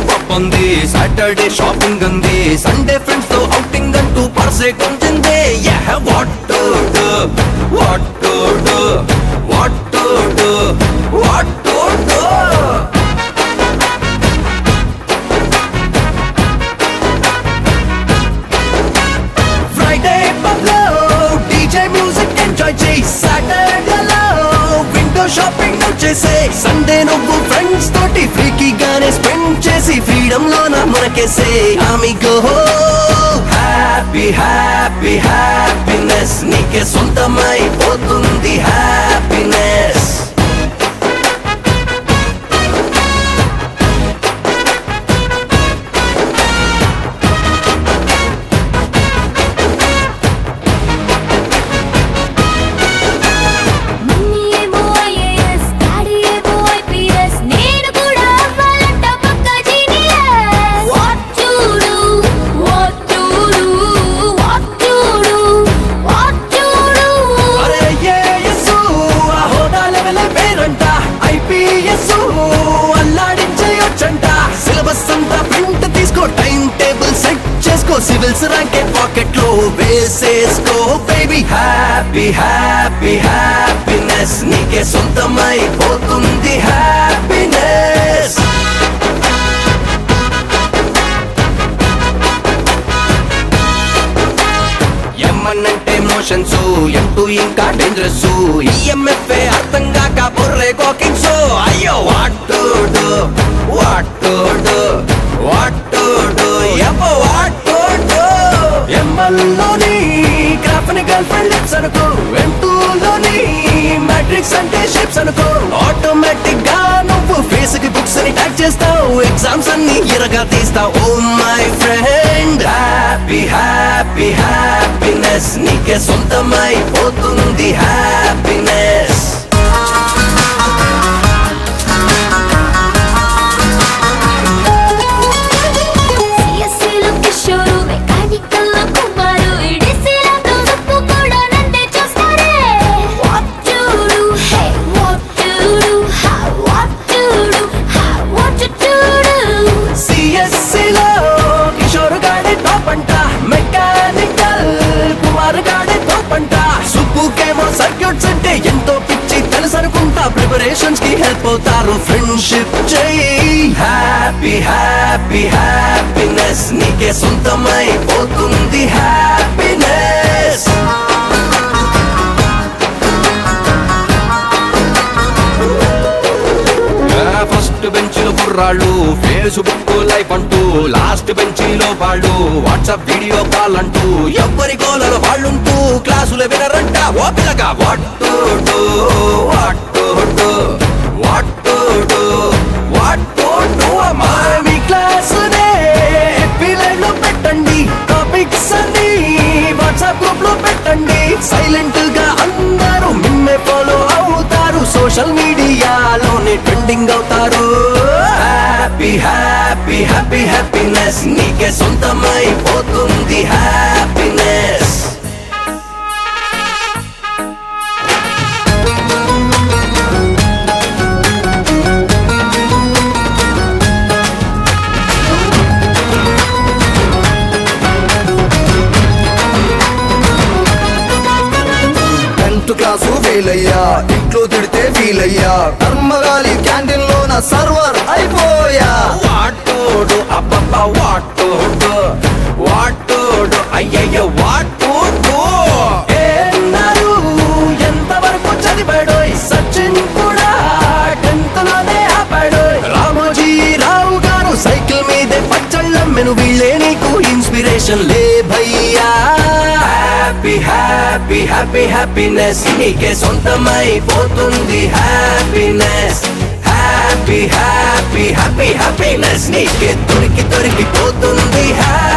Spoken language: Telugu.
పప్ ఉంది సాటర్డే షాపింగ్ ఉంది సండే ఫ్రెండ్స్ తో అవుటింగ్ అంటూ పర్సే కొంచింది what to do what to do what to do what to do Friday పబ్లో డీజే మ్యూజిక్ ఎంజాయ్ చేయి సాటర్డేలో విండో షాపింగ్ చేసే సండే నువ్వు ఫ్రెండ్స్ తోటి ఫ్రీకి గానే స్పెండ్ చేసి ఫ్రీడమ్ లోన మనకేసే ఆమిగో హ్యాపీ హ్యాపీ హ్యాపీనెస్ నీకే సొంతమై పోతుంది హ్యాపీనెస్ మమ్మీ ఏమో ఐఏఎస్ డాడీ ఏమో ఐపీఎస్ నేను కూడా అవ్వాలంట పక్క genius what to do what to do what to do what to do అరే ఏఎస్ ఆ హోదా లెవెల్ పేరంట ఐపీఎస్ అల్లాడించేయొచ్చంట సిలబస్ అంతా ప్రింట్ తీసుకో టైం టేబుల్ సెట్ చేసుకో సివిల్స్ ర్యాంకే పాకెట్ లో వేసేసుకో బేబీ హ్యాపీ హ్యాపీ హ్యాపీనెస్ నీకే సొంతమై పోతుంది హ్యాపీనెస్ ఎమ్మన్నంటే మోషన్స్ ఎం టూ ఇంకా డేంజరస్ ఈఎంఎఫ్ అర్థం కాక బుర్రే కోకింగ్స్ అయ్యో what to do what to do what to do ఎప్పో వాట్ టు డు ఎంఎల్లోని గ్రాఫ్ని గర్ల్ ఫ్రెండ్ లిప్స్ అనుకో ఎం లోని మ్యాట్రిక్స్ అంటే షిప్స్ అనుకో ఆటోమేటిక్ గా నువ్వు ఫేస్ కి బుక్స్ అని టైప్ చేస్తావు ఎగ్జామ్స్ అన్ని ఇరగా తీస్తావు oh my friend happy happy happiness నీకే సొంతమై పోతుంది హ్యాపీనెస్ సిఎస్సిలో కిషోరు మెకానికల్లో కుమారు ఇడిసిలతో ఉప్పు కూడా నన్నే చూస్తారే what to do hey what to do how what to do how what to do CSC లో కిషోర్ గాడే టాప్ అంట మెకానికల్ కుమార్ గాడే టాప్ అంట సుబ్బుకేమో సర్క్యూట్స్ అంటే ఎంతో పిచ్చి తెలుసు అనుకుంటా ప్రిపరేషన్స్ కి హెల్ప్ అవుతారు ఫ్రెండ్షిప్ చేయి హ్యాపీ హ్యాపీ హ్యాపీనెస్ నీకే సొంతమై పోతుంది హ్యాపీనెస్ ఫస్ట్ బెంచ్ లో కుర్రాళ్ళు ఫేస్బుక్ లైఫ్ అంటూ లాస్ట్ బెంచీలో వాళ్ళు వాట్సాప్ వీడియో కాల్ అంటూ ఎవ్వరి గోలలో వాళ్ళుంటూ క్లాసులు వినరంట ఓ పిల్లగా what to do what to do what to do what to do అమ్మా మీ క్లాసునే పిల్లలు పెట్టండి టాపిక్స్ అన్ని వాట్సాప్ గ్రూప్ లో పెట్టండి సైలెంట్ గా అందరూ మిమ్మే ఫాలో అవుతారు సోషల్ మీడియాలోనే ట్రెండింగ్ అవుతారు హ్యాపీ హ్యాపీ హ్యాపీ హ్యాపీనెస్ నీకే సొంతమై పోతుంది హ్యాపీనెస్ టెన్త్ క్లాసు ఫెయిల్ అయ్యా ఇంట్లో తిడితే ఫీల్ అయ్యా కర్మగాలి క్యాంటీన్ లో నా సర్వర్ అయిపోయా వాటోడు అబ్బబ్బ వాటోడు వాటోడు అయ్యయ్య వాటోడు ఏన్నారు ఎంతవరకు చదివాడు సచిన్ కూడా టెన్త్ లోనే ఆపాడు రామోజీ రావు గారు సైకిల్ మీదే పచ్చళ్ళమ్మెను వీళ్ళే నీకు ఇన్స్పిరేషన్ లే భయ్యా హ్యాపీ హ్యాపీ హ్యాపీ హ్యాపీనెస్ నీకే సొంతమై పోతుంది happiness happy happy happy happiness నీకే దొరికి దొరికి పోతుంది హ్యాపీ